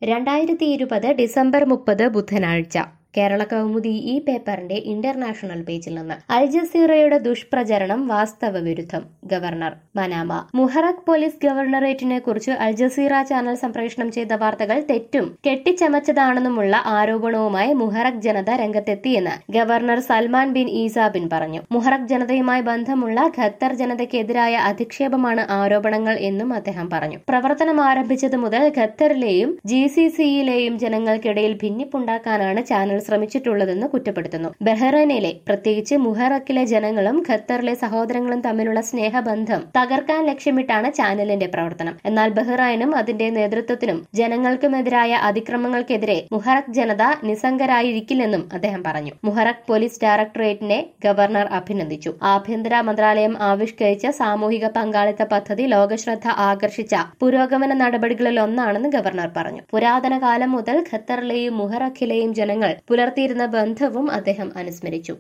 രണ്ടായിരത്തി ഇരുപത് ഡിസംബർ മുപ്പത് ബുധനാഴ്ച കേരള കൗമുദി ഈ പേപ്പറിന്റെ ഇന്റർനാഷണൽ പേജിൽ നിന്ന് അൽ ജസീറയുടെ ദുഷ്പ്രചരണം വാസ്തവ വിരുദ്ധം ഗവർണർ മനാമ മുഹറക് പോലീസ് ഗവർണറേറ്റിനെ കുറിച്ച് അൽ ജസീറ ചാനൽ സംപ്രേഷണം ചെയ്ത വാർത്തകൾ തെറ്റും കെട്ടിച്ചമച്ചതാണെന്നുമുള്ള ആരോപണവുമായി മുഹറക് ജനത രംഗത്തെത്തിയെന്ന് governor Salman bin Isa bin പറഞ്ഞു മുഹറക് ജനതയുമായി ബന്ധമുള്ള ഖത്തർ ജനതയ്ക്കെതിരായ അധിക്ഷേപമാണ് ആരോപണങ്ങൾ എന്നും അദ്ദേഹം പറഞ്ഞു പ്രവർത്തനം ആരംഭിച്ചത് മുതൽ ഖത്തറിലെയും ജി സി സിയിലെയും ജനങ്ങൾക്കിടയിൽ ഭിന്നിപ്പുണ്ടാക്കാനാണ് ചാനൽ ശ്രമിച്ചിട്ടുള്ളതെന്ന് കുറ്റപ്പെടുത്തുന്നു ബഹ്റൈനിലെ പ്രത്യേകിച്ച് മുഹറക്കിലെ ജനങ്ങളും ഖത്തറിലെ സഹോദരങ്ങളും തമ്മിലുള്ള സ്നേഹബന്ധം തകർക്കാൻ ലക്ഷ്യമിട്ടാണ് ചാനലിന്റെ പ്രവർത്തനം എന്നാൽ ബഹ്റൈനും അതിന്റെ നേതൃത്വത്തിനും ജനങ്ങൾക്കുമെതിരായ അതിക്രമങ്ങൾക്കെതിരെ മുഹറക് ജനത നിസ്സംഗരായിരിക്കില്ലെന്നും അദ്ദേഹം പറഞ്ഞു മുഹറക് പോലീസ് ഡയറക്ടറേറ്റിനെ ഗവർണർ അഭിനന്ദിച്ചു ആഭ്യന്തര മന്ത്രാലയം ആവിഷ്കരിച്ച സാമൂഹിക പങ്കാളിത്ത പദ്ധതി ലോകശ്രദ്ധ ആകർഷിച്ച പുരോഗമന നടപടികളിൽ ഒന്നാണെന്ന് ഗവർണർ പറഞ്ഞു പുരാതന കാലം മുതൽ ഖത്തറിലെയും മുഹറഖിലെയും ജനങ്ങൾ പുലർത്തിയിരുന്ന ബന്ധവും അദ്ദേഹം അനുസ്മരിച്ചു